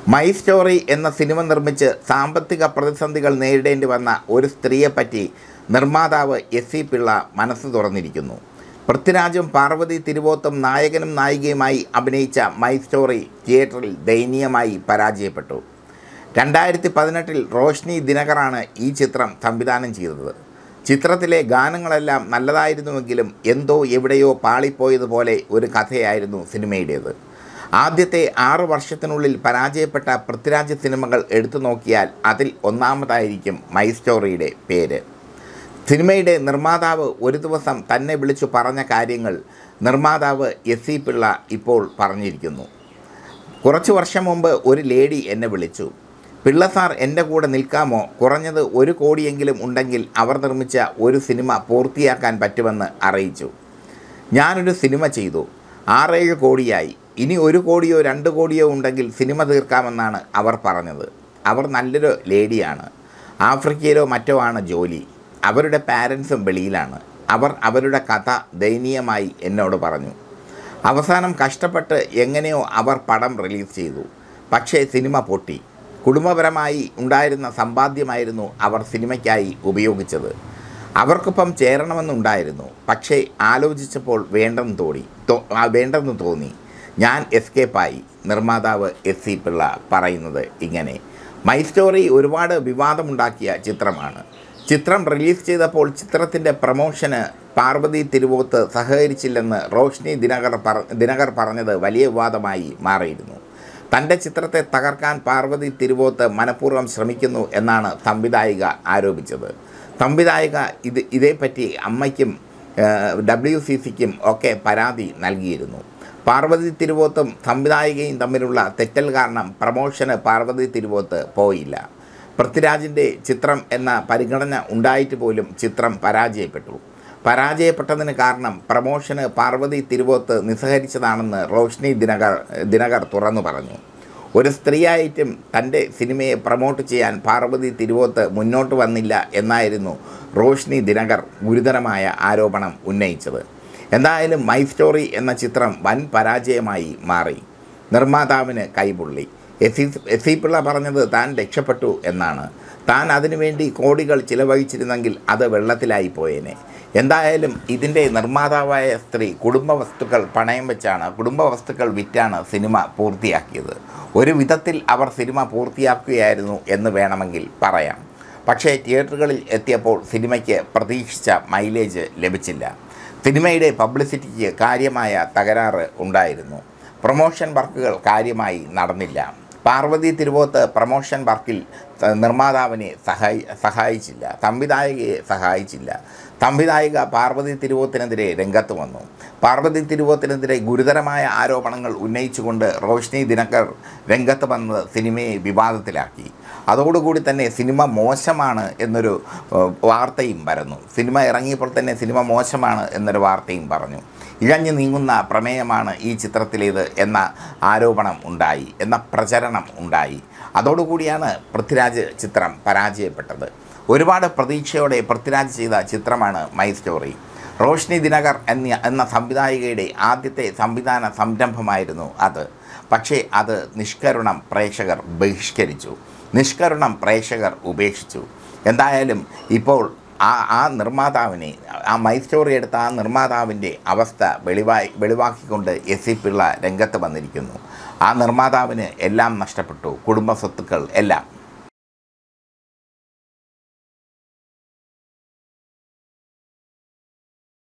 my story എന്ന cinema നിർമ്മിച്ച് സാമ്പത്തിക പ്രതിസന്ധികൾ നേരിടേണ്ടി വന്ന ഒരു സ്ത്രീയെപ്പറ്റി നിർമ്മാതാവ് എസ് സി പിള്ള മനസ്സ് തുറന്നിരിക്കുന്നു പൃഥ്വിരാജും പാർവതി തിരുവോത്തും നായകനും നായികയുമായി അഭിനയിച്ച മൈ സ്റ്റോറി തിയേറ്ററിൽ ദയനീയമായി പരാജയപ്പെട്ടു രണ്ടായിരത്തി പതിനെട്ടിൽ റോഷ്നി ദിനകറാണ് ഈ ചിത്രം സംവിധാനം ചെയ്തത് ചിത്രത്തിലെ ഗാനങ്ങളെല്ലാം നല്ലതായിരുന്നുവെങ്കിലും എന്തോ എവിടെയോ പാളിപ്പോയതുപോലെ ഒരു കഥയായിരുന്നു സിനിമയുടേത് ആദ്യത്തെ ആറു വർഷത്തിനുള്ളിൽ പരാജയപ്പെട്ട പൃഥ്വിരാജ് സിനിമകൾ എടുത്തു നോക്കിയാൽ അതിൽ ഒന്നാമതായിരിക്കും മൈ സ്റ്റോറിയുടെ പേര് സിനിമയുടെ നിർമ്മാതാവ് ഒരു ദിവസം തന്നെ വിളിച്ചു പറഞ്ഞ കാര്യങ്ങൾ നിർമ്മാതാവ് എസ് സി പിള്ള ഇപ്പോൾ പറഞ്ഞിരിക്കുന്നു കുറച്ച് വർഷം മുമ്പ് ഒരു ലേഡി എന്നെ വിളിച്ചു പിള്ള സാർ എൻ്റെ കൂടെ നിൽക്കാമോ കുറഞ്ഞത് ഒരു കോടിയെങ്കിലും ഉണ്ടെങ്കിൽ അവർ നിർമ്മിച്ച ഒരു സിനിമ പൂർത്തിയാക്കാൻ പറ്റുമെന്ന് അറിയിച്ചു ഞാനൊരു സിനിമ ചെയ്തു ആറേഴ് കോടിയായി ഇനി ഒരു കോടിയോ രണ്ട് കോടിയോ ഉണ്ടെങ്കിൽ സിനിമ തീർക്കാമെന്നാണ് അവർ പറഞ്ഞത് അവർ നല്ലൊരു ലേഡിയാണ് ആഫ്രിക്കയിലോ മറ്റോ ആണ് ജോലി അവരുടെ പാരൻസും വെളിയിലാണ് അവർ അവരുടെ കഥ ദയനീയമായി എന്നോട് പറഞ്ഞു അവസാനം കഷ്ടപ്പെട്ട് എങ്ങനെയോ അവർ പടം റിലീസ് ചെയ്തു പക്ഷേ സിനിമ പൊട്ടി കുടുംബപരമായി ഉണ്ടായിരുന്ന സമ്പാദ്യമായിരുന്നു അവർ സിനിമയ്ക്കായി ഉപയോഗിച്ചത് അവർക്കൊപ്പം ചേരണമെന്നുണ്ടായിരുന്നു പക്ഷേ ആലോചിച്ചപ്പോൾ വേണ്ടെന്ന് തോന്നി തോ- ആ, വേണ്ടെന്ന് തോന്നി ഞാൻ എസ്കേപ്പായി നിർമ്മാതാവ് എസ് സി പിള്ള പറയുന്നത് ഇങ്ങനെ മൈ സ്റ്റോറി ഒരുപാട് വിവാദമുണ്ടാക്കിയ ചിത്രമാണ് ചിത്രം റിലീസ് ചെയ്തപ്പോൾ ചിത്രത്തിൻ്റെ പ്രമോഷന് പാർവതി തിരുവോത്ത് സഹകരിച്ചില്ലെന്ന് റോഷ്നി ദിനകർ പറ ദിനകർ പറഞ്ഞത് വലിയ വിവാദമായി മാറിയിരുന്നു തൻ്റെ ചിത്രത്തെ തകർക്കാൻ പാർവതി തിരുവോത്ത് മനഃപൂർവ്വം ശ്രമിക്കുന്നു എന്നാണ് സംവിധായിക ആരോപിച്ചത് സംവിധായിക ഇത് ഇതേപ്പറ്റി അമ്മയ്ക്കും ഡബ്ല്യു സി സിക്കും ഒക്കെ പരാതി നൽകിയിരുന്നു പാർവതി തിരുവോത്തും സംവിധായികയും തമ്മിലുള്ള തെറ്റൽ കാരണം പ്രമോഷന് പാർവതി തിരുവോത്ത് പോയില്ല പൃഥ്വിരാജിൻ്റെ ചിത്രം എന്ന പരിഗണന ഉണ്ടായിട്ട് പോലും ചിത്രം പരാജയപ്പെട്ടു പരാജയപ്പെട്ടതിന് കാരണം പ്രമോഷന് പാർവതി തിരുവോത്ത് നിസ്സഹരിച്ചതാണെന്ന് റോഷ്നി ദിനകർ ദിനകർ തുറന്നു പറഞ്ഞു ഒരു സ്ത്രീയായിട്ടും തൻ്റെ സിനിമയെ പ്രൊമോട്ട് ചെയ്യാൻ പാർവതി തിരുവോത്ത് മുന്നോട്ട് വന്നില്ല എന്നായിരുന്നു റോഷ്നി ദിനകർ ഗുരുതരമായ ആരോപണം ഉന്നയിച്ചത് എന്തായാലും മൈ സ്റ്റോറി എന്ന ചിത്രം വൻ പരാജയമായി മാറി നിർമ്മാതാവിന് കൈപുള്ളി എസ് എസ് സി പിള്ള പറഞ്ഞത് താൻ രക്ഷപ്പെട്ടു എന്നാണ് താൻ അതിനുവേണ്ടി കോടികൾ ചിലവഴിച്ചിരുന്നെങ്കിൽ അത് വെള്ളത്തിലായി പോയേനെ എന്തായാലും ഇതിൻ്റെ നിർമ്മാതാവായ സ്ത്രീ കുടുംബ വസ്തുക്കൾ പണയം വെച്ചാണ് കുടുംബ വസ്തുക്കൾ വിറ്റാണ് സിനിമ പൂർത്തിയാക്കിയത് ഒരു വിധത്തിൽ അവർ സിനിമ പൂർത്തിയാക്കുകയായിരുന്നു എന്ന് വേണമെങ്കിൽ പറയാം പക്ഷേ തിയേറ്ററുകളിൽ എത്തിയപ്പോൾ സിനിമയ്ക്ക് പ്രതീക്ഷിച്ച മൈലേജ് ലഭിച്ചില്ല സിനിമയുടെ പബ്ലിസിറ്റിക്ക് കാര്യമായ തകരാറ് ഉണ്ടായിരുന്നു പ്രൊമോഷൻ വർക്കുകൾ കാര്യമായി നടന്നില്ല പാർവതി തിരുവോത്ത് പ്രൊമോഷൻ വർക്കിൽ ത- നിർമ്മാതാവിനെ സഹായി സഹായിച്ചില്ല സംവിധായകയെ സഹായിച്ചില്ല സംവിധായിക പാർവതി തിരുവോത്തിനെതിരെ രംഗത്ത് വന്നു പാർവതി തിരുവോത്തിനെതിരെ ഗുരുതരമായ ആരോപണങ്ങൾ ഉന്നയിച്ചുകൊണ്ട് റോഷ്നി ദിനകർ രംഗത്ത് വന്നത് സിനിമയെ വിവാദത്തിലാക്കി അതോടുകൂടി തന്നെ സിനിമ മോശമാണ് എന്നൊരു ഏഹ്, വാർത്തയും പരന്നു സിനിമ ഇറങ്ങിയപ്പോൾ തന്നെ സിനിമ മോശമാണ് എന്നൊരു വാർത്തയും പറഞ്ഞു ഇഴഞ്ഞു നീങ്ങുന്ന പ്രമേയമാണ് ഈ ചിത്രത്തിലേത് എന്ന ആരോപണം ഉണ്ടായി എന്ന പ്രചരണം ഉണ്ടായി അതോടുകൂടിയാണ് പൃഥ്വിരാജ് ചിത്രം പരാജയപ്പെട്ടത് ഒരുപാട് പ്രതീക്ഷയോടെ പൃഥ്വിരാജ് ചെയ്ത ചിത്രമാണ് മൈ സ്റ്റോറി റോഷ്നി ദിനകർ എന്ന എന്ന സംവിധായികയുടെ ആദ്യത്തെ സംവിധാന സംരംഭമായിരുന്നു അത് പക്ഷേ അത് നിഷ്കരുണം പ്രേക്ഷകർ ബഹിഷ്കരിച്ചു നിഷ്കരുണം പ്രേക്ഷകർ ഉപേക്ഷിച്ചു എന്തായാലും ഇപ്പോൾ ആ ആ നിർമ്മാതാവിനെ ആ മൈ സ്റ്റോറി എടുത്ത ആ നിർമ്മാതാവിൻ്റെ അവസ്ഥ വെളിവായി വെളിവാക്കിക്കൊണ്ട് എസ് സി പിള്ള രംഗത്ത് വന്നിരിക്കുന്നു ആ നിർമ്മാതാവിന് എല്ലാം നഷ്ടപ്പെട്ടു കുടുംബ സ്വത്തുക്കൾ എല്ലാം